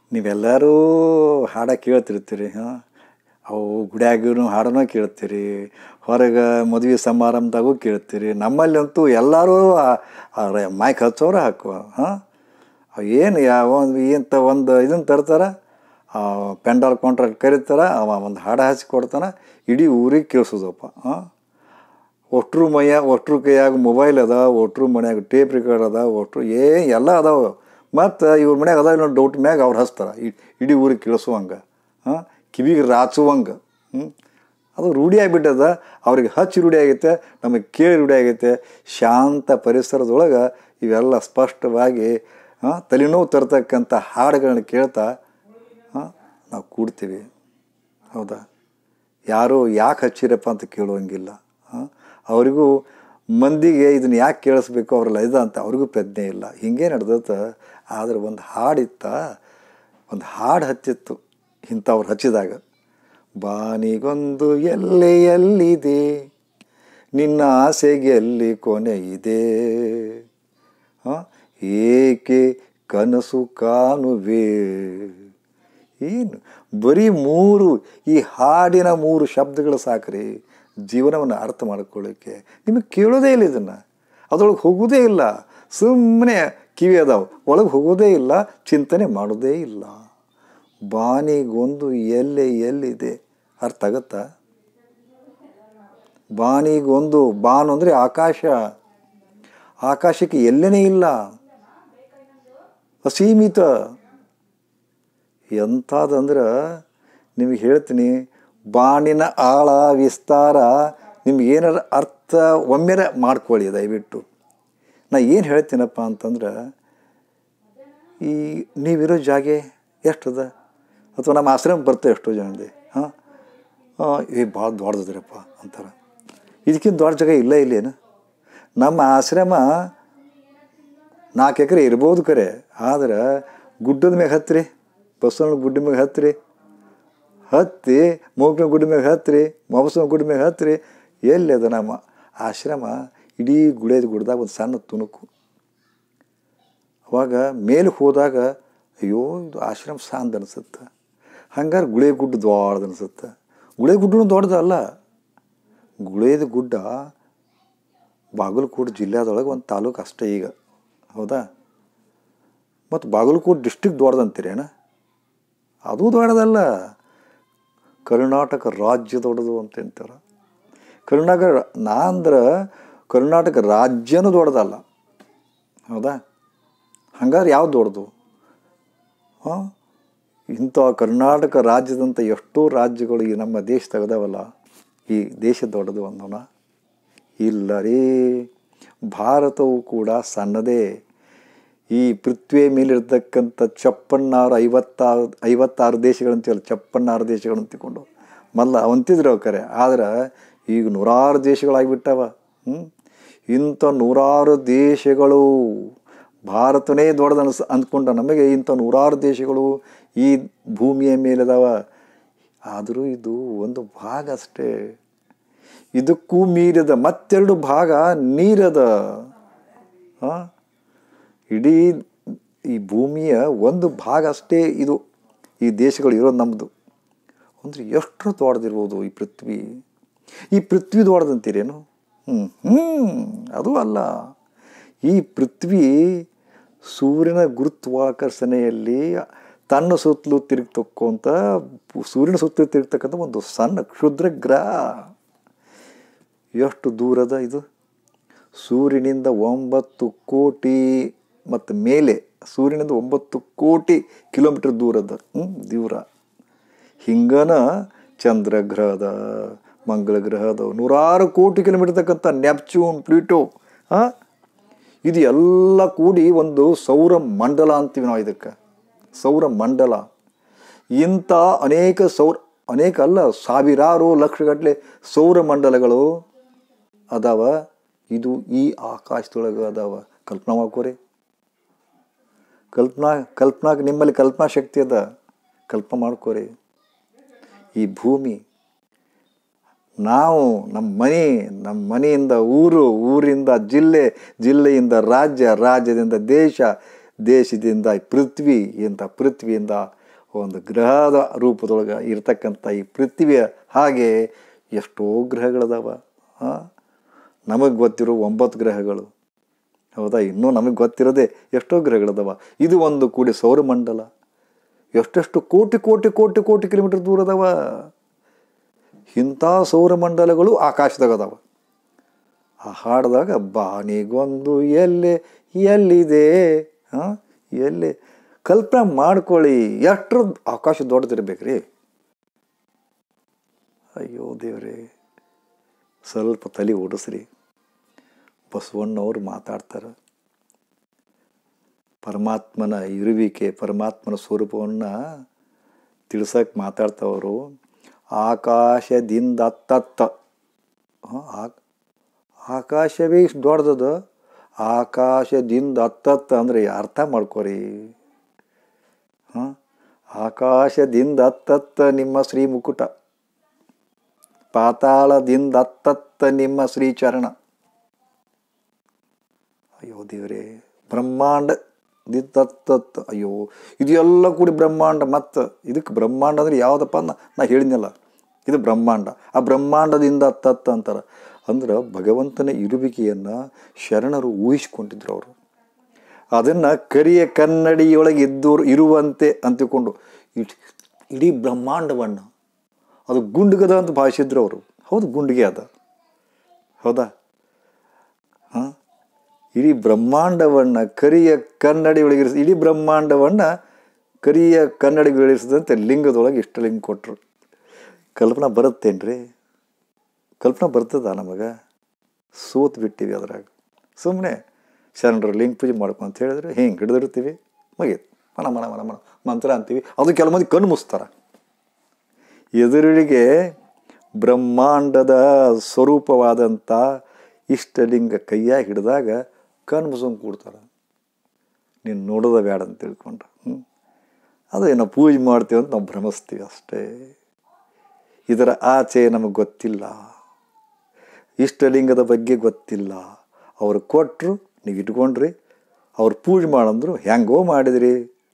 ನೀವೆಲ್ಲರೂ ಹಾಡ ಕೇಳ್ತಿರ್ತೀರಿ ಹಾಂ ಅವು ಗುಡಿಯಾಗೂ ಹಾಡನೂ ಕೇಳ್ತೀರಿ ಹೊರಗೆ ಮದುವೆ ಸಮಾರಂಭದಾಗೂ ಕೇಳ್ತೀರಿ ನಮ್ಮಲ್ಲಂತೂ ಎಲ್ಲರೂ ಮೈಕ್ ಹಚ್ಚೋರ ಹಾಕುವ ಹಾಂ ಏನು ಯಾವ ಒಂದು ಇಂಥ ಒಂದು ಇದನ್ನು ತರ್ತಾರೆ ಪೆಂಡಾಲ್ ಕಾಂಟ್ರಾಕ್ಟ್ ಕರೀತಾರೆ ಅವ ಒಂದು ಹಾಡು ಹಚ್ಚಿ ಕೊಡ್ತಾನೆ ಇಡೀ ಊರಿಗೆ ಕೇಳಿಸೋದಪ್ಪ ಹಾಂ ಒಟ್ರು ಮೈಯ ಒಟ್ರು ಕೈಯಾಗ ಮೊಬೈಲ್ ಅದ ಒಟ್ರು ಮನ್ಯಾಗ ಟೇಪ್ ರೆಕಾರ್ಡ್ ಅದ ಒಟ್ರು ಏ ಎಲ್ಲ ಅದಾವ ಮತ್ತು ಇವ್ರ ಮನ್ಯಾಗ ಅದಾವ ಇನ್ನೊಂದು ಡೌಟ್ ಮ್ಯಾಗ ಅವ್ರು ಹಚ್ತಾರೆ ಇಡೀ ಊರಿಗೆ ಕೇಳಿಸುವಂಗೆ ಹಾಂ ಕಿವಿಗೆ ರಾಚುವಂಗೆ ಹ್ಞೂ ಅದು ರೂಢಿ ಆಗಿಬಿಟ್ಟದ ಅವ್ರಿಗೆ ಹಚ್ಚಿ ರೂಢಿ ಆಗೈತೆ ನಮಗೆ ಕೇಳಿ ರೂಢಿ ಆಗೈತೆ ಶಾಂತ ಪರಿಸರದೊಳಗೆ ಇವೆಲ್ಲ ಸ್ಪಷ್ಟವಾಗಿ ಹಾಂ ತಲೆನೋವು ತರ್ತಕ್ಕಂಥ ಹಾಡುಗಳನ್ನ ಕೇಳ್ತಾ ಹಾಂ ನಾವು ಕೂಡ್ತೀವಿ ಹೌದಾ ಯಾರು ಯಾಕೆ ಹಚ್ಚಿರಪ್ಪ ಅಂತ ಕೇಳುವಂಗಿಲ್ಲ ಹಾಂ ಅವರಿಗೂ ಮಂದಿಗೆ ಇದನ್ನು ಯಾಕೆ ಕೇಳಿಸ್ಬೇಕು ಅವರೆಲ್ಲ ಇದ ಅಂತ ಅವ್ರಿಗೂ ಪ್ರಜ್ಞೆ ಇಲ್ಲ ಹಿಂಗೆ ನಡೆದತ್ತ ಆದ್ರೆ ಒಂದು ಹಾಡಿತ್ತ ಒಂದು ಹಾಡು ಹತ್ತಿತ್ತು ಇಂಥವ್ರು ಹಚ್ಚಿದಾಗ ಬಾನಿಗೊಂದು ಎಲ್ಲೆ ಎಲ್ಲಿದೆ ನಿನ್ನ ಆಸೆಗೆ ಎಲ್ಲಿ ಕೊನೆ ಇದೆ ಹಾಂ ಏಕೆ ಕನಸು ಕಾಣುವೆ ಏನು ಬರೀ ಮೂರು ಈ ಹಾಡಿನ ಮೂರು ಶಬ್ದಗಳು ಸಾಕ್ರಿ ಜೀವನವನ್ನು ಅರ್ಥ ಮಾಡ್ಕೊಳ್ಳೋಕ್ಕೆ ನಿಮಗೆ ಕೇಳೋದೇ ಇಲ್ಲ ಇದನ್ನು ಅದರೊಳಗೆ ಹೋಗೋದೇ ಇಲ್ಲ ಸುಮ್ಮನೆ ಕಿವಿ ಅದಾವೆ ಒಳಗೆ ಹೋಗೋದೇ ಇಲ್ಲ ಚಿಂತನೆ ಮಾಡೋದೇ ಇಲ್ಲ ಬಾನಿಗೊಂದು ಎಲ್ಲೆ ಎಲ್ಲಿದೆ ಅರ್ಥ ಆಗತ್ತಾ ಬಾನಿಗೊಂದು ಬಾನು ಅಂದರೆ ಆಕಾಶ ಆಕಾಶಕ್ಕೆ ಎಲ್ಲೇನೇ ಇಲ್ಲ ಅಸೀಮಿತ ಎಂಥದಂದ್ರೆ ನಿಮಗೆ ಹೇಳ್ತೀನಿ ಬಾಣಿನ ಆಳ ವಿಸ್ತಾರ ನಿಮ್ಗೆ ಏನಾರ ಅರ್ಥ ಒಮ್ಮೆರ ಮಾಡ್ಕೊಳ್ಳಿ ದಯವಿಟ್ಟು ನಾ ಏನು ಹೇಳ್ತೀನಪ್ಪ ಅಂತಂದ್ರೆ ಈ ನೀವಿರೋ ಜಾಗೆ ಎಷ್ಟದ ಅಥವಾ ನಮ್ಮ ಆಶ್ರಮ ಬರ್ತೇವೆ ಎಷ್ಟೋ ಜನದೆ ಹಾಂ ಏ ಭಾಳ ದೊಡ್ಡದ್ರಪ್ಪ ಅಂತಾರೆ ಇದಕ್ಕಿಂತ ದೊಡ್ಡ ಜಾಗ ಇಲ್ಲ ಇಲ್ಲೇನು ನಮ್ಮ ಆಶ್ರಮ ನಾಲ್ಕು ಎಕರೆ ಇರ್ಬೋದು ಕರೆ ಆದ್ರೆ ಗುಡ್ಡದ ಮ್ಯಾಗ ಹತ್ತಿರಿ ಬಸವನ ಗುಡ್ಡ ಮ್ಯಾಗ ಹತ್ತಿರಿ ಹತ್ತಿ ಮೂಗ್ನ ಗುಡ್ಡ ಮ್ಯಾಗ ಹತ್ತಿರಿ ಮೊಬಸನ ಗುಡ್ಡ ಮ್ಯಾಗ ಹತ್ತಿರಿ ಎಲ್ಲಿ ಅದು ನಮ್ಮ ಆಶ್ರಮ ಇಡೀ ಗುಡಿಯದ ಗುಡ್ದಾಗ ಒಂದು ಸಣ್ಣ ತುಣುಕು ಅವಾಗ ಮೇಲೆ ಹೋದಾಗ ಅಯ್ಯೋ ಇದು ಆಶ್ರಮ ಸಾಂದ್ ಅನಿಸುತ್ತೆ ಹಂಗಾರೆ ಗುಳೆ ಗುಡ್ಡ ದೊಡ್ಡದು ಅನಿಸುತ್ತೆ ಗುಳೆ ಗುಡ್ಡನೂ ದೊಡ್ಡದಲ್ಲ ಗುಳೇದ ಗುಡ್ಡ ಬಾಗಲಕೋಟೆ ಜಿಲ್ಲೆದೊಳಗೆ ಒಂದು ತಾಲೂಕು ಅಷ್ಟೇ ಈಗ ಹೌದಾ ಮತ್ತು ಬಾಗಲಕೋಟೆ ಡಿಸ್ಟಿಕ್ ದೊಡ್ಡದಂತೀರೇನ ಅದು ದೊಡ್ಡದಲ್ಲ ಕರ್ನಾಟಕ ರಾಜ್ಯ ದೊಡ್ಡದು ಅಂತ ಅಂತಾರೆ ಕರ್ನಾಟಕ ನಾ ಅಂದ್ರೆ ಕರ್ನಾಟಕ ರಾಜ್ಯನೂ ದೊಡ್ಡದಲ್ಲ ಹೌದಾ ಹಂಗಾರೆ ಯಾವ್ದು ದೊಡ್ಡದು ಹಾಂ ಇಂಥ ಕರ್ನಾಟಕ ರಾಜ್ಯದಂಥ ಎಷ್ಟೋ ರಾಜ್ಯಗಳು ಈ ನಮ್ಮ ದೇಶ ತೆಗೆದವಲ್ಲ ಈ ದೇಶ ದೊಡ್ಡದು ಅನ್ನೋಣ ಇಲ್ಲ ರೀ ಭಾರತವು ಕೂಡ ಸಣ್ಣದೇ ಈ ಪೃಥ್ವಿಯ ಮೇಲಿರ್ತಕ್ಕಂಥ ಚಪ್ಪನ್ನಾರು ಐವತ್ತಾರು ಐವತ್ತಾರು ದೇಶಗಳಂತೀವಲ್ಲ ಚಪ್ಪನ್ನಾರು ದೇಶಗಳು ಅಂತಿಕೊಂಡು ಮೊದಲು ಅವಂತಿದ್ರು ಕರೆ ಆದ್ರೆ ಈಗ ನೂರಾರು ದೇಶಗಳಾಗಿಬಿಟ್ಟವ ಹ್ಞೂ ಇಂಥ ನೂರಾರು ದೇಶಗಳು ಭಾರತನೇ ದೊಡ್ಡದು ಅನ್ಸ್ ಅಂದ್ಕೊಂಡ ನಮಗೆ ಇಂಥ ನೂರಾರು ದೇಶಗಳು ಈ ಭೂಮಿಯ ಮೇಲಿದಾವ ಆದರೂ ಇದು ಒಂದು ಭಾಗ ಅಷ್ಟೇ ಇದಕ್ಕೂ ಮೀರಿದ ಮತ್ತೆರಡು ಭಾಗ ನೀರದ ಹಾಂ ಇಡೀ ಈ ಭೂಮಿಯ ಒಂದು ಭಾಗ ಅಷ್ಟೇ ಇದು ಈ ದೇಶಗಳು ಇರೋದು ನಮ್ಮದು ಅಂದರೆ ಎಷ್ಟು ದೊಡ್ಡದಿರ್ಬೋದು ಈ ಪೃಥ್ವಿ ಈ ಪೃಥ್ವಿ ದೊಡ್ಡದಂತೀರೇನು ಹ್ಞೂ ಹ್ಞೂ ಅದು ಅಲ್ಲ ಈ ಪೃಥ್ವಿ ಸೂರ್ಯನ ಗುರುತ್ವಾಕರ್ಷಣೆಯಲ್ಲಿ ತನ್ನ ಸುತ್ತಲೂ ತಿರುಗ್ತಕ್ಕಂಥ ಸೂರ್ಯನ ಸುತ್ತಲೂ ತಿರುಗ್ತಕ್ಕಂಥ ಒಂದು ಸಣ್ಣ ಕ್ಷುದ್ರ ಗ್ರಹ ಎಷ್ಟು ದೂರದ ಇದು ಸೂರ್ಯನಿಂದ ಒಂಬತ್ತು ಕೋಟಿ ಮತ್ತು ಮೇಲೆ ಸೂರ್ಯನಿಂದ ಒಂಬತ್ತು ಕೋಟಿ ಕಿಲೋಮೀಟರ್ ದೂರದ ದೂರ ಹಿಂಗನ ಚಂದ್ರಗ್ರಹದ ಮಂಗಳ ಗ್ರಹದ ನೂರಾರು ಕೋಟಿ ಕಿಲೋಮೀಟರ್ ತಕ್ಕಂಥ ನೆಪ್ಚೂನ್ ಪ್ಲೂಟೋ ಹಾಂ ಇದು ಎಲ್ಲ ಕೂಡಿ ಒಂದು ಸೌರ ಮಂಡಲ ಅಂತೀವಿ ನಾವು ಇದಕ್ಕೆ ಸೌರ ಮಂಡಲ ಇಂಥ ಅನೇಕ ಸೌರ ಅನೇಕ ಅಲ್ಲ ಸಾವಿರಾರು ಲಕ್ಷಗಟ್ಟಲೆ ಸೌರ ಮಂಡಲಗಳು ಅದಾವ ಇದು ಈ ಆಕಾಶದೊಳಗೆ ಅದಾವ ಕಲ್ಪನಾ ಮಾಡ್ಕೋರಿ ಕಲ್ಪನಾ ಕಲ್ಪನಾಗ ನಿಮ್ಮಲ್ಲಿ ಕಲ್ಪನಾ ಶಕ್ತಿ ಅದ ಕಲ್ಪನಾ ಮಾಡ್ಕೋರಿ ಈ ಭೂಮಿ ನಾವು ನಮ್ಮ ಮನೆ ನಮ್ಮ ಮನೆಯಿಂದ ಊರು ಊರಿಂದ ಜಿಲ್ಲೆ ಜಿಲ್ಲೆಯಿಂದ ರಾಜ್ಯ ರಾಜ್ಯದಿಂದ ದೇಶ ದೇಶದಿಂದ ಪೃಥ್ವಿ ಇಂಥ ಪೃಥ್ವಿಯಿಂದ ಒಂದು ಗ್ರಹದ ರೂಪದೊಳಗೆ ಇರ್ತಕ್ಕಂಥ ಈ ಪೃಥ್ವಿಯ ಹಾಗೆ ಎಷ್ಟೋ ಗ್ರಹಗಳದಾವ ಹಾಂ ನಮಗೆ ಗೊತ್ತಿರೋ ಒಂಬತ್ತು ಗ್ರಹಗಳು ಹೌದಾ ಇನ್ನೂ ನಮಗೆ ಗೊತ್ತಿರೋದೇ ಎಷ್ಟೋ ಗ್ರಹಗಳದಾವ ಇದು ಒಂದು ಕೂಡಿ ಸೌರಮಂಡಲ ಎಷ್ಟೆಷ್ಟು ಕೋಟಿ ಕೋಟಿ ಕೋಟಿ ಕೋಟಿ ಕಿಲೋಮೀಟರ್ ದೂರ ಅದಾವ ಇಂಥ ಸೌರಮಂಡಲಗಳು ಆಕಾಶದಾಗ ಅದಾವ ಆ ಹಾಡಿದಾಗ ಬಾನಿಗೊಂದು ಎಲ್ಲೆ ಎಲ್ಲಿದೆ ಹಾಂ ಎಲ್ಲಿ ಕಲ್ಪನೆ ಮಾಡ್ಕೊಳ್ಳಿ ಎಷ್ಟರ ಆಕಾಶ ದೊಡ್ಡದಿರ್ಬೇಕ್ರಿ ಅಯ್ಯೋ ದೇವ್ರೇ ಸ್ವಲ್ಪ ತಲೆ ಓಡಿಸ್ರಿ ಬಸವಣ್ಣವ್ರು ಮಾತಾಡ್ತಾರೆ ಪರಮಾತ್ಮನ ಇರುವಿಕೆ ಪರಮಾತ್ಮನ ಸ್ವರೂಪವನ್ನು ತಿಳ್ಸಕ್ಕೆ ಮಾತಾಡ್ತವರು ಆಕಾಶದಿಂದ ತತ್ತ ಆಕಾಶವೇ ಇಷ್ಟು ದೊಡ್ಡದ ಆಕಾಶದಿಂದ ಹತ್ತತ್ತ ಅಂದರೆ ಅರ್ಥ ಮಾಡ್ಕೊರಿ ಹಾಂ ಆಕಾಶದಿಂದ ಹತ್ತತ್ತ ನಿಮ್ಮ ಶ್ರೀ ಮುಕುಟ ಪಾತಾಳದಿಂದ ಹತ್ತತ್ತ ನಿಮ್ಮ ಶ್ರೀಚರಣ ಅಯ್ಯೋ ದೇವರೇ ಬ್ರಹ್ಮಾಂಡ ದಿತ್ತತ್ತ ಅಯ್ಯೋ ಇದು ಎಲ್ಲ ಕೂಡಿ ಬ್ರಹ್ಮಾಂಡ ಮತ್ತು ಇದಕ್ಕೆ ಬ್ರಹ್ಮಾಂಡ ಅಂದರೆ ಯಾವುದಪ್ಪ ನಾ ನಾ ಹೇಳಿದ್ನಲ್ಲ ಇದು ಬ್ರಹ್ಮಾಂಡ ಆ ಬ್ರಹ್ಮಾಂಡದಿಂದ ತತ್ತ ಅಂತಾರೆ ಅಂದ್ರೆ ಭಗವಂತನ ಇರುವಿಕೆಯನ್ನು ಶರಣರು ಊಹಿಸ್ಕೊಂಡಿದ್ರು ಅವರು ಅದನ್ನು ಕರಿಯ ಕನ್ನಡಿಯೊಳಗೆ ಇದ್ದವರು ಇರುವಂತೆ ಅಂತಿಕೊಂಡು ಇಡೀ ಬ್ರಹ್ಮಾಂಡವನ್ನು ಅದು ಗುಂಡುಗದ ಅಂತ ಭಾವಿಸಿದ್ರು ಅವರು ಹೌದು ಗುಂಡಿಗೆ ಅದ ಹೌದಾ ಹಾಂ ಇಡೀ ಬ್ರಹ್ಮಾಂಡವನ್ನು ಕರಿಯ ಕನ್ನಡಿ ಒಳಗಿರಿಸಿ ಇಡೀ ಬ್ರಹ್ಮಾಂಡವನ್ನು ಕರಿಯ ಕನ್ನಡಿಗಳಿಸಿದಂತೆ ಲಿಂಗದೊಳಗೆ ಇಷ್ಟು ಲಿಂಗ ಕೊಟ್ಟರು ಕಲ್ಪನಾ ಬರುತ್ತೇನ್ರಿ ಕಲ್ಪನಾ ಬರ್ತದ ನಮಗೆ ಸೋತ್ ಬಿಟ್ಟಿವಿ ಅದ್ರಾಗ ಸುಮ್ಮನೆ ಶರಣರು ಲಿಂಗ ಪೂಜೆ ಮಾಡ್ಕೊಂತ ಹೇಳಿದ್ರೆ ಹಿಂಗೆ ಹಿಡಿದಿರ್ತೀವಿ ಮುಗೀತು ಮನ ಮನ ಮನ ಮನ ಮಂತ್ರ ಅಂತೀವಿ ಅದು ಕೆಲವು ಮಂದಿ ಕಣ್ಣು ಮುಸ್ತಾರ ಎದುರಿಗೆ ಬ್ರಹ್ಮಾಂಡದ ಸ್ವರೂಪವಾದಂಥ ಇಷ್ಟಲಿಂಗ ಕೈಯಾಗಿ ಹಿಡಿದಾಗ ಕಣ್ಣು ಮುಸ್ಕೊಂಡು ಕೂಡ್ತಾರೆ ನೀನು ನೋಡೋದ ಬೇಡ ಅಂತ ತಿಳ್ಕೊಂಡು ಹ್ಞೂ ಅದೇನೋ ಪೂಜೆ ಮಾಡ್ತೀವಿ ಅಂತ ನಾವು ಭ್ರಮಿಸ್ತೀವಿ ಅಷ್ಟೇ ಇದರ ಆಚೆ ನಮಗೆ ಗೊತ್ತಿಲ್ಲ ಇಷ್ಟಲಿಂಗದ ಬಗ್ಗೆ ಗೊತ್ತಿಲ್ಲ ಅವ್ರು ಕೊಟ್ಟರು ನೀವು ಇಟ್ಕೊಂಡ್ರಿ ಅವ್ರು ಪೂಜೆ ಮಾಡಂದ್ರು ಹೆಂಗೋ ಮಾಡಿದ್ರಿ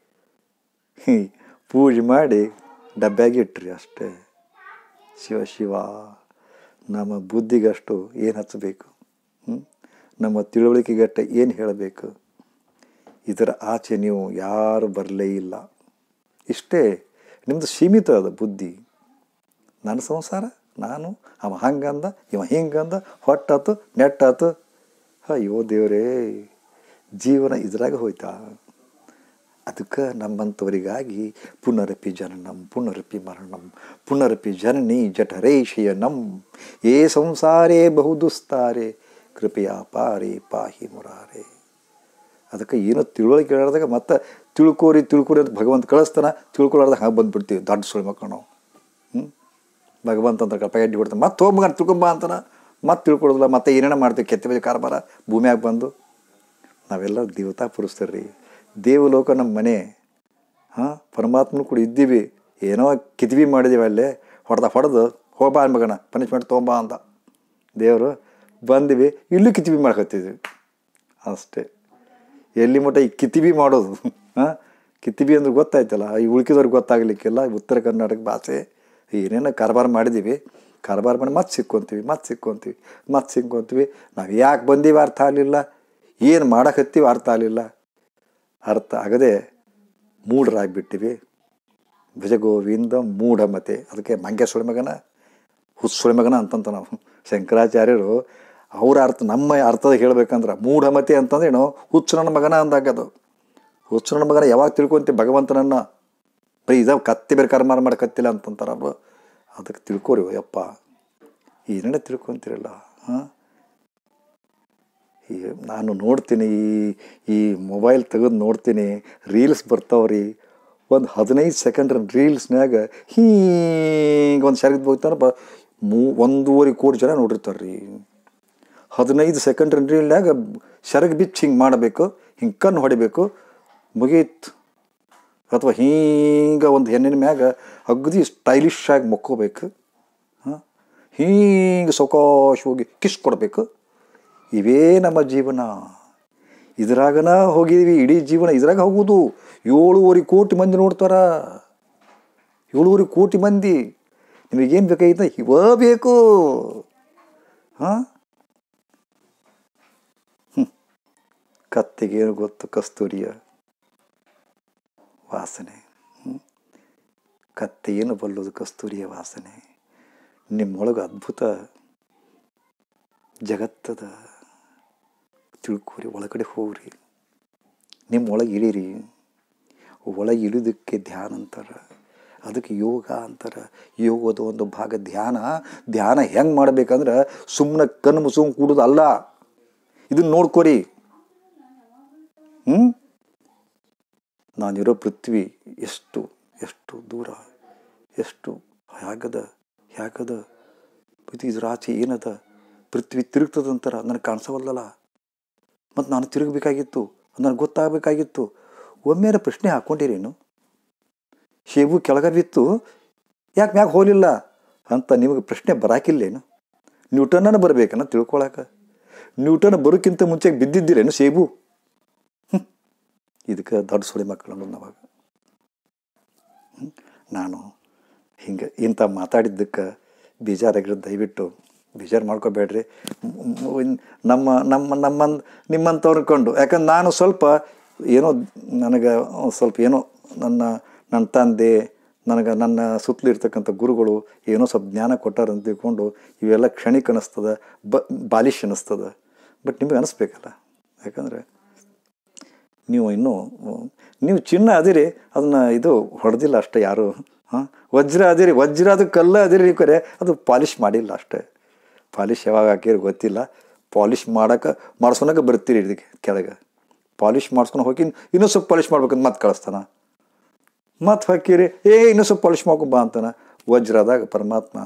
ಪೂಜೆ ಮಾಡಿ ಡಬ್ಬ್ಯಾಗಿ ಇಟ್ರಿ ಅಷ್ಟೇ ಶಿವ ಶಿವ ನಮ್ಮ ಬುದ್ಧಿಗಷ್ಟು ಏನು ಹಚ್ಚಬೇಕು ನಮ್ಮ ತಿಳುವಳಿಕೆಗಟ್ಟ ಏನು ಹೇಳಬೇಕು ಇದರ ಆಚೆ ನೀವು ಯಾರು ಬರಲೇ ಇಲ್ಲ ಇಷ್ಟೇ ನಿಮ್ಮದು ಸೀಮಿತ ಅದ ಬುದ್ಧಿ ನನ್ನ ಸಂಸಾರ ನಾನು ಅವ ಹಂಗಂದ ಇವ ಹಿಂಗಂದ ಹೊಟ್ಟಾತು ನೆಟ್ಟಾತು ಅಯ್ಯೋ ದೇವರೇ ಜೀವನ ಇದ್ರಾಗ ಹೋಯ್ತಾ ಅದಕ್ಕೆ ನಮ್ಮಂಥವರಿಗಾಗಿ ಪುನರಪಿ ಜನನಂ ಪುನರಪಿ ಮರಣಂ ಪುನರಪಿ ಜನನಿ ಜಠರೇಶಯನಂ ಏ ಸಂಸಾರೇ ಬಹುದುಸ್ತಾರೆ ಕೃಪೆಯ ಪಾರೆ ಪಾಹಿ ಮುರಾರೆ ಅದಕ್ಕೆ ಏನೋ ತಿಳುವಳಿಕೆ ಹೇಳಿದಾಗ ಮತ್ತೆ ತಿಳ್ಕೋರಿ ತಿಳ್ಕೋರಿ ಅಂತ ಭಗವಂತ ಕಳಿಸ್ತಾನ ತಿಳ್ಕೊಳ್ಳಾರ್ದಾಗ ಹಾಗೆ ಬಂದುಬಿಡ್ತೀವಿ ದೊಡ್ಡ ಸುಳಿ ಮಕ್ಕಳು ನಾವು ಹ್ಞೂ ಭಗವಂತ ಅಂತ ಕಪ್ಪಗಡ್ಡಿ ಬಿಡ್ತಾನೆ ಮತ್ತೆ ಹೋಗ್ಬೇಕ ತಿಳ್ಕೊಂಬ ಅಂತಾನ ಮತ್ತೆ ತಿಳ್ಕೊಳ್ಳೋದಿಲ್ಲ ಮತ್ತೆ ಏನೇನೋ ಮಾಡ್ತೀವಿ ಕೆತ್ತ ಬಜೆ ಕಾರ್ಬಾರ ಭೂಮಿಯಾಗ ಬಂದು ನಾವೆಲ್ಲ ದೇವತಾ ಪುರುಸ್ತರ್ರಿ ದೇವಲೋಕ ನಮ್ಮ ಮನೆ ಹಾಂ ಪರಮಾತ್ಮನ ಕೂಡ ಇದ್ದೀವಿ ಏನೋ ಕಿತ್ವಿ ಮಾಡಿದ್ದೀವಿ ಅಲ್ಲೇ ಹೊಡೆದ ಹೊಡೆದು ಹೋಗ್ಬಾ ಮಗನ ಪನಿಷ್ಮೆಂಟ್ ತೊಗೊಂಬ ಅಂತ ದೇವರು ಬಂದಿವಿ ಇಲ್ಲೂ ಕಿತ್ವಿ ಮಾಡ್ಕೊತಿದ್ವಿ ಅಷ್ಟೇ ಎಲ್ಲಿ ಮಟ್ಟ ಈ ಕಿತಿಬಿ ಮಾಡೋದು ಹಾಂ ಕಿತಿಬಿ ಅಂದ್ರೆ ಗೊತ್ತಾಯ್ತಲ್ಲ ಈ ಉಳ್ಕಿದವ್ರಿಗೆ ಗೊತ್ತಾಗಲಿಕ್ಕಿಲ್ಲ ಉತ್ತರ ಕರ್ನಾಟಕ ಭಾಷೆ ಏನೇನೋ ಕಾರ್ಬಾರ್ ಮಾಡಿದ್ದೀವಿ ಕಾರ್ಬಾರ್ ಮಾಡಿ ಮತ್ತೆ ಸಿಕ್ಕೊಂತೀವಿ ಮತ್ತೆ ಸಿಕ್ಕೊಂತೀವಿ ಮತ್ತೆ ಸಿಕ್ಕೊಂತೀವಿ ನಾವು ಯಾಕೆ ಬಂದೀವಿ ಅರ್ಥ ಆಗಲಿಲ್ಲ ಏನು ಮಾಡಕತ್ತೀವಿ ಅರ್ಥ ಆಗಲಿಲ್ಲ ಅರ್ಥ ಆಗದೆ ಮೂಢರಾಗ್ಬಿಟ್ಟಿವಿ ಭುಜಗೋವಿಂದ ಮೂಢಮತೆ ಅದಕ್ಕೆ ಮಂಗ್ಯ ಸುಳಿ ಮಗನ ಹುಸ್ ಸುಳಿ ಮಗನ ಅಂತಂತ ನಾವು ಶಂಕರಾಚಾರ್ಯರು ಅವ್ರ ಅರ್ಥ ನಮ್ಮ ಅರ್ಥದ ಹೇಳ್ಬೇಕಂದ್ರೆ ಮೂಢಮತಿ ಅಂತಂದ್ರೆ ಏನು ಹುಚ್ಚು ನನ್ನ ಮಗನ ಅಂದಾಗದು ಹುಚ್ಚು ನನ್ನ ಮಗನ ಯಾವಾಗ ತಿಳ್ಕೊಂತೀವಿ ಭಗವಂತನನ್ನು ಬರೀ ಇದಾವ ಕತ್ತಿ ಬೇರೆ ಕರ್ಮಾರ ಮಾಡಕತ್ತಿಲ್ಲ ಅಂತಂತಾರ ಅವರು ಅದಕ್ಕೆ ತಿಳ್ಕೊರಿ ಯಪ್ಪ ಏನೇನ ತಿಳ್ಕೊತಿರಲ್ಲ ಹಾಂ ಈ ನಾನು ನೋಡ್ತೀನಿ ಈ ಈ ಮೊಬೈಲ್ ತೆಗೆದು ನೋಡ್ತೀನಿ ರೀಲ್ಸ್ ಬರ್ತಾವ್ರಿ ಒಂದು ಹದಿನೈದು ಸೆಕೆಂಡ್ ರೀಲ್ಸ್ನ್ಯಾಗ ಹೀಗೆ ಒಂದು ಸೆರಗದ್ ಹೋಗ್ತಾನೆ ಬ ಮೂ ಒಂದೂವರೆ ಕೋಟಿ ಜನ ನೋಡಿರ್ತಾರೆ ರೀ ಹದಿನೈದು ಸೆಕೆಂಡ್ ರೀಲ್ನ್ಯಾಗ ಸೆರಗ್ ಬಿಚ್ಚಿ ಹಿಂಗೆ ಮಾಡಬೇಕು ಹಿಂಗೆ ಕಣ್ಣು ಹೊಡಿಬೇಕು ಮುಗೀತು ಅಥವಾ ಹಿಂಗೆ ಒಂದು ಹೆಣ್ಣಿನ ಮ್ಯಾಗ ಅಗದಿ ಸ್ಟೈಲಿಶ್ ಆಗಿ ಮಕ್ಕೋಬೇಕು ಹಾಂ ಹಿಂಗೆ ಸೊಕಾಶ್ ಹೋಗಿ ಕಿಸ್ ಕೊಡಬೇಕು ಇವೇ ನಮ್ಮ ಜೀವನ ಇದ್ರಾಗನ ಹೋಗಿದ್ದೀವಿ ಇಡೀ ಜೀವನ ಇದ್ರಾಗ ಹೋಗೋದು ಏಳುವರೆ ಕೋಟಿ ಮಂದಿ ನೋಡ್ತಾರ ಏಳುವರೆ ಕೋಟಿ ಮಂದಿ ನಿಮಗೇನು ಬೇಕಾಗಿತ್ತ ಇವ ಬೇಕು ಹಾಂ ಕತ್ತಿಗೇನು ಗೊತ್ತು ಕಸ್ತೂರಿಯ ವಾಸನೆ ಹ್ಮ್? ಕತ್ತೆ ಏನು ಬಲ್ಲೋದು ಕಸ್ತೂರಿಯ ವಾಸನೆ ನಿಮ್ಮೊಳಗೆ ಅದ್ಭುತ ಜಗತ್ತದ ತಿಳ್ಕೊರಿ ಒಳಗಡೆ ಹೋಗ್ರಿ ನಿಮ್ಮ ಒಳಗೆ ಇಳೀರಿ ಒಳಗೆ ಇಳಿದಕ್ಕೆ ಧ್ಯಾನ ಅಂತಾರೆ ಅದಕ್ಕೆ ಯೋಗ ಅಂತಾರೆ ಯೋಗದ ಒಂದು ಭಾಗ ಧ್ಯಾನ ಧ್ಯಾನ ಹೆಂಗೆ ಮಾಡ್ಬೇಕಂದ್ರೆ ಸುಮ್ಮನೆ ಕಣ್ಣು ಮುಸ್ಕೊಂಡು ಕೂಡೋದು ಅಲ್ಲ ಇದನ್ನ ನೋಡ್ಕೊರಿ ಹ್ಞೂ ನಾನಿರೋ ಪೃಥ್ವಿ ಎಷ್ಟು ಎಷ್ಟು ದೂರ ಎಷ್ಟು ಹ್ಯಾಗದ ಹ್ಯಾಗದ ಇದು ಇದ್ರ ಆಚೆ ಏನದ ಪೃಥ್ವಿ ತಿರುಗ್ತದಂತಾರ ನನಗೆ ಕಾಣಿಸವಲ್ಲಲ್ಲ ಮತ್ತು ನಾನು ತಿರುಗಬೇಕಾಗಿತ್ತು ನನಗೆ ಗೊತ್ತಾಗಬೇಕಾಗಿತ್ತು ಒಮ್ಮೆರ ಪ್ರಶ್ನೆ ಹಾಕ್ಕೊಂಡಿರೇನು ಶೇಬು ಕೆಳಗೆ ಬಿತ್ತು ಯಾಕೆ ಮ್ಯಾಗ ಹೋಲಿಲ್ಲ ಅಂತ ನಿಮಗೆ ಪ್ರಶ್ನೆ ಬರಾಕಿಲ್ಲೇನು ನ್ಯೂಟನ್ನ ಬರಬೇಕನ್ನ ತಿಳ್ಕೊಳಕ ನ್ಯೂಟನ್ ಬರೋಕ್ಕಿಂತ ಮುಂಚೆ ಬಿದ್ದಿದ್ದೀರೇನು ಶೇಬು ಹ್ಮ್. ಇದಕ್ಕೆ ದೊಡ್ಡ ಸುಳಿ ಮಕ್ಕಳು ಅನ್ನೋದು ನಾವಾಗ ಹ್ಮ್. ನಾನು ಹಿಂಗೆ ಇಂಥ ಮಾತಾಡಿದ್ದಕ್ಕೆ ಬೇಜಾರಾಗಿರೋದು ದಯವಿಟ್ಟು ಬೇಜಾರು ಮಾಡ್ಕೋಬೇಡ್ರಿ ಮ್- ಮ್- ನಮ್ಮ ನಮ್ಮ ನಮ್ಮ ನಿಮ್ಮಂಥವ್ರು ಕೊಂಡು ಯಾಕಂದ್ರೆ ನಾನು ಸ್ವಲ್ಪ ಏನೋ ನನಗೆ ಒಂದ್ ಸ್ವಲ್ಪ ಏನೋ ನನ್ನ ನನ್ನ ತಂದೆ ನನಗೆ ನನ್ನ ಸುತ್ತಲೂ ಇರ್ತಕ್ಕಂಥ ಗುರುಗಳು ಏನೋ ಸ್ವಲ್ಪ ಜ್ಞಾನ ಕೊಟ್ಟಾರ ಅಂತ ತಿಳ್ಕೊಂಡು ಇವೆಲ್ಲ ಕ್ಷಣಿಕ ಅನ್ನಿಸ್ತದ ಬ ಬಾಲಿಶ್ ಅನ್ನಿಸ್ತದ ಬಟ್ ನಿಮಗೆ ಅನಿಸ್ಬೇಕಲ್ಲ ಯಾಕಂದರೆ ನೀವು ಇನ್ನೂ ನೀವು ಚಿನ್ನ ಅದಿರಿ ಅದನ್ನ ಇದು ಹೊಡೆದಿಲ್ಲ ಅಷ್ಟೇ ಯಾರು ಹಾಂ ವಜ್ರ ಅದಿರಿ ವಜ್ರ ಅದು ಕಲ್ಲ ಅದಿರಿ ಕರೆ ಅದು ಪಾಲಿಷ್ ಮಾಡಿಲ್ಲ ಅಷ್ಟೇ ಪಾಲಿಷ್ ಯಾವಾಗ ಹಾಕಿರಿ ಗೊತ್ತಿಲ್ಲ ಪಾಲಿಷ್ ಮಾಡೋಕೆ ಮಾಡ್ಸ್ಕೊಳಕ್ಕೆ ಬರ್ತೀರಿ ಇದಕ್ಕೆ ಕೆಳಗೆ ಪಾಲಿಷ್ ಮಾಡ್ಸ್ಕೊಂಡು ಹೋಗಿ ಇನ್ನೂ ಸ್ವಲ್ಪ ಪಾಲಿಷ್ ಮಾಡ್ಬೇಕಂತ ಮತ್ತೆ ಕಳಿಸ್ತಾನ ಮತ್ತೆ ಹಾಕಿರಿ ಏ ಇನ್ನೂ ಸ್ವಲ್ಪ ಪಾಲಿಷ್ ಮಾಡ್ಕೊಂಡ್ ಬಾ ಅಂತಾನ ವಜ್ರದಾಗ ಪರಮಾತ್ಮ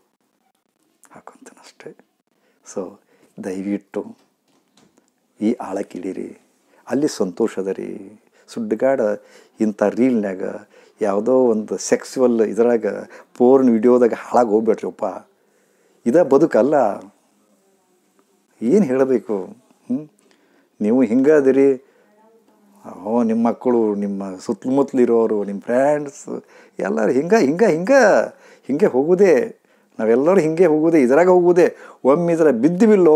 ಹಾಕೊಂತಾನ ಅಷ್ಟೇ ಸೊ ದಯವಿಟ್ಟು ಈ ಆಳಕ್ಕಿಡೀರಿ ಅಲ್ಲಿ ಸಂತೋಷದ ರೀ ಸುಡ್ಗಾಡ ಇಂಥ ರೀಲ್ನ್ಯಾಗ ಯಾವುದೋ ಒಂದು ಸೆಕ್ಸುವಲ್ ಇದ್ರಾಗ ಪೋರ್ನ್ ವಿಡಿಯೋದಾಗ ಹಾಳಾಗಿ ಹೋಗ್ಬೇಡ್ರಿಪ್ಪ ಇದ ಬದುಕಲ್ಲ ಏನು ಹೇಳಬೇಕು ಹ್ಞೂ ನೀವು ಹಿಂಗೆ ಅದಿರಿ ಓ ನಿಮ್ಮ ಮಕ್ಕಳು ನಿಮ್ಮ ಸುತ್ತಮುತ್ತಲಿರೋರು ನಿಮ್ಮ ಫ್ರೆಂಡ್ಸ್ ಎಲ್ಲರೂ ಹಿಂಗೆ ಹಿಂಗೆ ಹಿಂಗೆ ಹಿಂಗೆ ಹೋಗುವುದೇ ನಾವೆಲ್ಲರೂ ಹಿಂಗೆ ಹೋಗುವುದೇ ಇದ್ರಾಗ ಹೋಗುವುದೇ ಒಮ್ಮೆ ಇದರ ಬಿದ್ದು ಬಿಲ್ಲೋ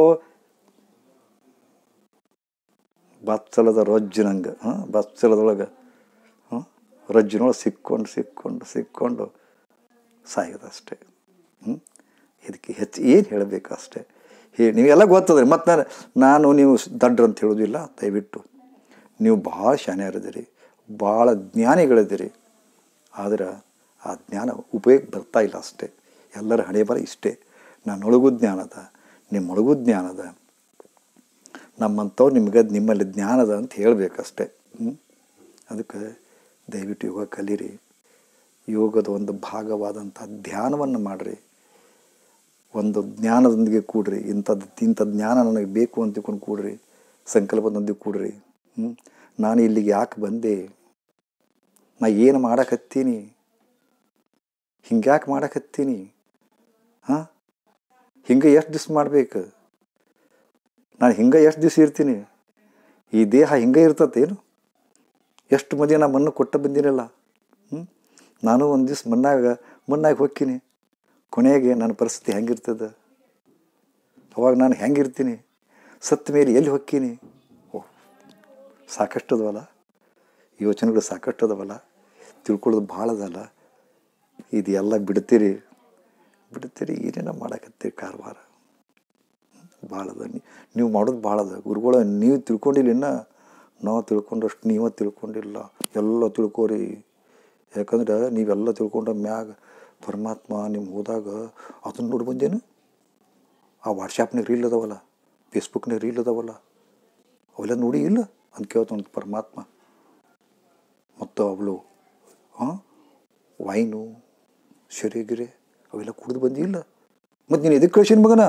ಬಚ್ಚಲದ ರೊಜ್ಜಿನಂಗೆ ಹಾಂ ಬಚ್ಚಲದೊಳಗೆ ಹಾಂ ರೊಜ್ಜಿನೊಳಗೆ ಸಿಕ್ಕೊಂಡು ಸಿಕ್ಕೊಂಡು ಸಿಕ್ಕೊಂಡು ಸಾಯೋದಷ್ಟೇ ಹ್ಞೂ ಇದಕ್ಕೆ ಹೆಚ್ಚು ಏನು ಹೇಳಬೇಕು ಅಷ್ಟೇ ಹೇ ನೀವೆಲ್ಲ ಗೊತ್ತದ್ರಿ ಮತ್ತು ನಾನು ನಾನು ನೀವು ದಡ್ಡ್ರು ಅಂತ ಹೇಳೋದಿಲ್ಲ ದಯವಿಟ್ಟು ನೀವು ಭಾಳ ಶಾನ್ಯಾರಿದ್ದೀರಿ ಭಾಳ ಜ್ಞಾನಿಗಳಿದ್ದೀರಿ ಆದ್ರೆ ಆ ಜ್ಞಾನ ಉಪಯೋಗ ಬರ್ತಾ ಇಲ್ಲ ಅಷ್ಟೇ ಎಲ್ಲರ ಹಣೆ ಬರ ಇಷ್ಟೇ ನನ್ನೊಳಗೂ ಜ್ಞಾನದ ನಿಮ್ಮೊಳಗೂ ಜ್ಞಾನದ ನಮ್ಮಂಥವ್ರು ನಿಮ್ಗೆ ನಿಮ್ಮಲ್ಲಿ ಜ್ಞಾನದ ಅಂತ ಹೇಳಬೇಕಷ್ಟೆ ಹ್ಞೂ ಅದಕ್ಕೆ ದಯವಿಟ್ಟು ಯೋಗ ಕಲೀರಿ ಯೋಗದ ಒಂದು ಭಾಗವಾದಂಥ ಧ್ಯಾನವನ್ನು ಮಾಡಿರಿ ಒಂದು ಜ್ಞಾನದೊಂದಿಗೆ ಕೂಡ್ರಿ ಇಂಥದ್ದು ಇಂಥ ಜ್ಞಾನ ನನಗೆ ಬೇಕು ಅಂತ ತಿಳ್ಕೊಂಡು ಕೂಡ್ರಿ ಸಂಕಲ್ಪದೊಂದಿಗೆ ಕೂಡ್ರಿ ಹ್ಞೂ ನಾನು ಇಲ್ಲಿಗೆ ಯಾಕೆ ಬಂದೆ ನಾ ಏನು ಮಾಡಕತ್ತೀನಿ ಹಿಂಗ್ಯಾಕೆ ಮಾಡಕತ್ತೀನಿ ಹಾಂ ಹಿಂಗೆ ಎಷ್ಟು ದಿವ್ಸ ಮಾಡ್ಬೇಕು ನಾನು ಹಿಂಗೆ ಎಷ್ಟು ದಿವ್ಸ ಇರ್ತೀನಿ ಈ ದೇಹ ಹಿಂಗೆ ಇರ್ತತೇನು ಎಷ್ಟು ಮದುವೆ ನಾ ಮಣ್ಣು ಕೊಟ್ಟು ಬಂದಿರಲ್ಲ ಹ್ಞೂ ನಾನು ಒಂದು ದಿವ್ಸ ಮಣ್ಣಾಗ ಮಣ್ಣಾಗಿ ಹೋಗ್ತೀನಿ ಕೊನೆಗೆ ನನ್ನ ಪರಿಸ್ಥಿತಿ ಹೆಂಗಿರ್ತದೆ ಅವಾಗ ನಾನು ಹೆಂಗಿರ್ತೀನಿ ಸತ್ತ ಮೇಲೆ ಎಲ್ಲಿ ಹೊಕ್ಕೀನಿ ಓಹ್ ಸಾಕಷ್ಟು ಅದಾವಲ್ಲ ಯೋಚನೆಗಳು ಸಾಕಷ್ಟು ಅದಾವಲ್ಲ ತಿಳ್ಕೊಳ್ಳೋದು ಭಾಳ ಅದಲ್ಲ ಇದು ಎಲ್ಲ ಬಿಡ್ತೀರಿ ಬಿಡ್ತೀರಿ ಏನೇನೋ ಮಾಡಕತ್ತೀರಿ ಕಾರವಾರ ಭಾಳ ಅದ ನೀ- ನೀವು ಮಾಡೋದು ಭಾಳ ಅದ ಗುರುಗಳ ನೀವು ತಿಳ್ಕೊಂಡಿಲ್ಲ ಇನ್ನ ನಾವು ತಿಳ್ಕೊಂಡಷ್ಟು ನೀವೇ ತಿಳ್ಕೊಂಡಿಲ್ಲ ಎಲ್ಲ ತಿಳ್ಕೋರಿ ಯಾಕಂದ್ರೆ ನೀವೆಲ್ಲ ತಿಳ್ಕೊಂಡ ಮ್ಯಾಗ ಪರಮಾತ್ಮ ನಿಮ್ಮ ಹೋದಾಗ ಅದನ್ನು ನೋಡಿ ಬಂದೇನು ಆ ವಾಟ್ಸಪ್ನಾಗ ರೀಲ್ ಅದಾವಲ್ಲ ಫೇಸ್ಬುಕ್ನಾಗ ರೀಲ್ ಅದಾವಲ್ಲ ಅವೆಲ್ಲ ನೋಡಿ ಇಲ್ಲ ಅಂತ ಕೇಳ್ತಾನ ಪರಮಾತ್ಮ ಮತ್ತು ಅವಳು ಹಾಂ ವೈನು ಶರೀಗಿರೆ ಅವೆಲ್ಲ ಕುಡಿದು ಬಂದಿಲ್ಲ ಮತ್ತು ನೀನು ಎದಕ್ಕೆ ಕಳ್ಸಿನ ಮಗನ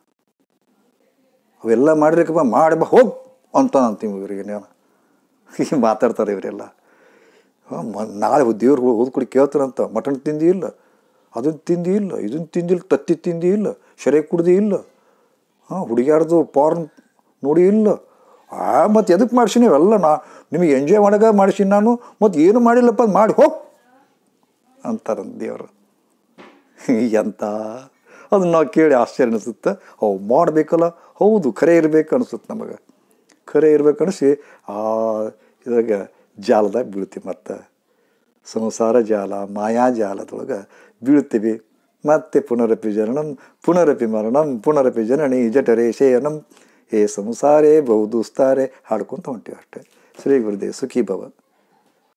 ಅವೆಲ್ಲ ಮಾಡಿರಕ್ಕಪ್ಪ ಮಾಡಿ ಬಾ ಹೋಗ್ ಅಂತ ಅಂತೀವಿ ಇವರಿಗೆ ನಾನು ಹೀಗೆ ಮಾತಾಡ್ತಾರೆ ಇವರೆಲ್ಲ ಹಾಂ ಮ ನಾಳೆ ದೇವ್ರು ಓದ್ಕೊಡಿ ಕೇಳ್ತಾರಂತ ಮಟನ್ ತಿಂದಿ ಇಲ್ಲ ಅದನ್ನು ತಿಂದಿ ಇಲ್ಲ ಇದನ್ನು ತಿಂದಿಲ್ಲ ತತ್ತಿ ತಿಂದಿ ಇಲ್ಲ ಶರೆ ಕುಡ್ದಿ ಇಲ್ಲ ಹಾಂ ಹುಡುಗಿಯಾರ್ದು ಪಾರ್ನ್ ನೋಡಿ ಇಲ್ಲ ಆ ಮತ್ತು ಎದಕ್ಕೆ ಮಾಡ್ಸೀನಿ ಅವೆಲ್ಲ ನಾ ನಿಮಗೆ ಎಂಜಾಯ್ ಮಾಡಾಗ ಮಾಡಿಸೀನಿ ನಾನು ಮತ್ತು ಏನು ಮಾಡಿಲ್ಲಪ್ಪ ಅದ್ ಮಾಡಿ ಹೋಗ್ ಅಂತಾರಂತ ದೇವರು ಎಂತ ಅದನ್ನ ನಾವು ಕೇಳಿ ಆಶ್ಚರ್ಯ ಅನಿಸುತ್ತೆ ಅವು ಮಾಡಬೇಕಲ್ಲ ಹೌದು ಖರೆ ಇರಬೇಕು ಅನಿಸುತ್ತೆ ನಮಗೆ ಖರೆ ಇರ್ಬೇಕು ಅನಿಸಿ ಆ ಇದ್ರಾಗ ಜಾಲದಾಗ ಬೀಳ್ತೀವಿ ಮತ್ತು ಸಂಸಾರ ಜಾಲ ಮಾಯಾಜಾಲದೊಳಗೆ ಬೀಳ್ತೀವಿ ಮತ್ತೆ ಪುನರಪಿ ಜನನಂ ಪುನರಪಿ ಮರಣಂ ಪುನರಪಿ ಜನನಿ ಜಠರೇ ಶಯನಂ ಏ ಸಂಸಾರೇ ಬಹುದುಸ್ತಾರೆ ಹಾಡ್ಕೊತ ಹೊಂಟೀವಿ ಅಷ್ಟೇ ಶ್ರೀ ಗುರುದೇವ್ ಸುಖಿ ಭವ